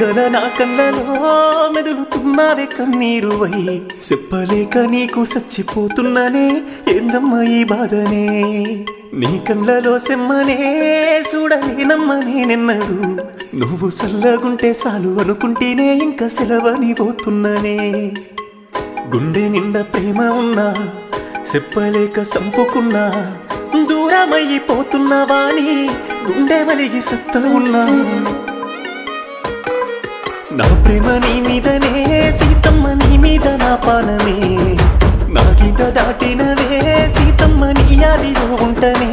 రెప్పల నా కళ్ళలో మెదులుతున్నావే కన్నీరు వై చెప్పలేక నీకు చచ్చిపోతున్నానే ఏందమ్మా ఈ బాధనే నీ కళ్ళలో సెమ్మనే చూడలేనమ్మనే నిన్నడు నువ్వు సల్లగుంటే చాలు అనుకుంటేనే ఇంకా సెలవని పోతున్నానే గుండె నిండా ప్రేమ ఉన్నా చెప్పలేక సంపుకున్నా దూరమైపోతున్నావా అని గుండె వలిగి సత్త ఉన్నా నా ప్రేమ నీ మీదనే సీతమ్మ నీ మీద నా పానమే నా గీత దాటినవే సీతమ్మ నీ యాదిలో ఉంటనే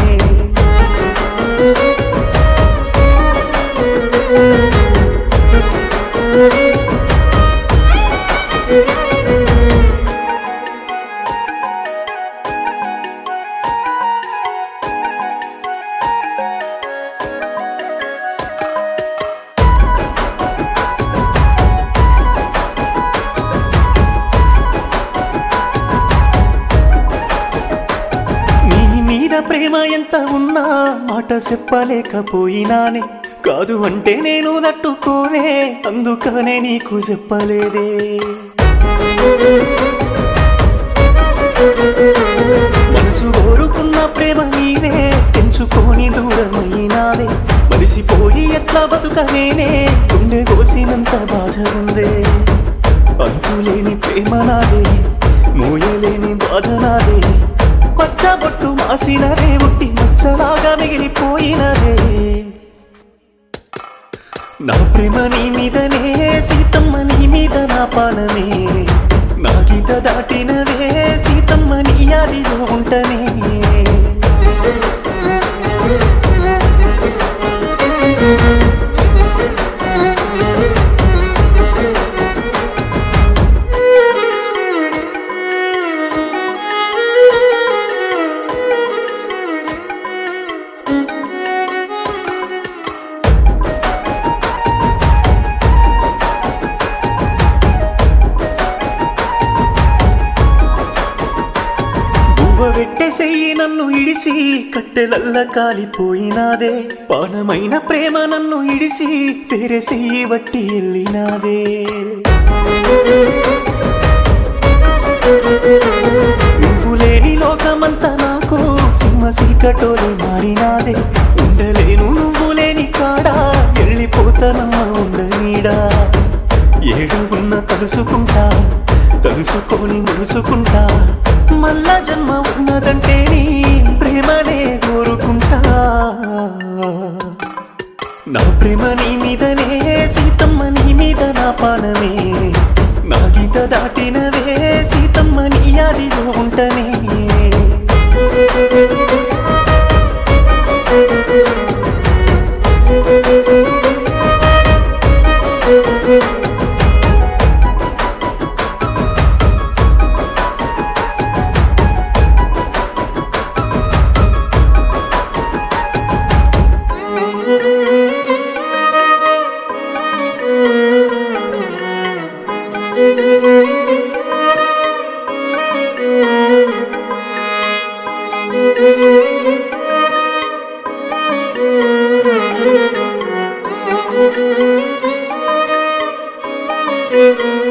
నీ మీద ప్రేమ ఎంత ఉన్నా మాట చెప్పలేకపోయినానే కాదు అంటే నేను తట్టుకోనే అందుకనే నీకు చెప్పలేదే మనసు కోరుకున్న ప్రేమ నీవే తెంచుకొని దూరమైనావే మరిసిపోయి ఎట్లా బతుకనేనే గుండె కోసినంత బాధ ఉందే అంతులేని ప్రేమ నాదే మోయలేని బాధ నాదే పచ్చబొట్టు మాసినదే ఉట్టి మచ్చలాగా మిగిలిపోయినదే నా ప్రేమ నీ మీదనే సీతమ్మ నీ మీద నా పానమే నా గీత దాటినవే సీతమ్మ నీ యాదిలో ఉంటనే బువ్వ పెట్టేసేయి నన్ను ఇడిసి కట్టెలల్ల కాలిపోయినాదే పానమైన ప్రేమ నన్ను ఇడిసి తెరసేయి వట్టి వెళ్ళినాదే నువ్వు లేని లోకమంతా నాకు సింహ సీకటోలే మారినాదే ఉండలేను నువ్వు లేని కాడా వెళ్ళిపోతానమ్మ ఉండనీడా ఏడు ఉన్న తలుసుకుంటా తలుసుకొని ముడుసుకుంటా మళ్ళా జన్మ ఉన్నదంటే నీ ప్రేమనే కోరుకుంటా నా ప్రేమ నీ మీదనే సీతమ్మ నీ మీద నా పానమే నా గీత దాటినవే సీతమ్మ నీ యాదిలో ఉంటనే Thank you.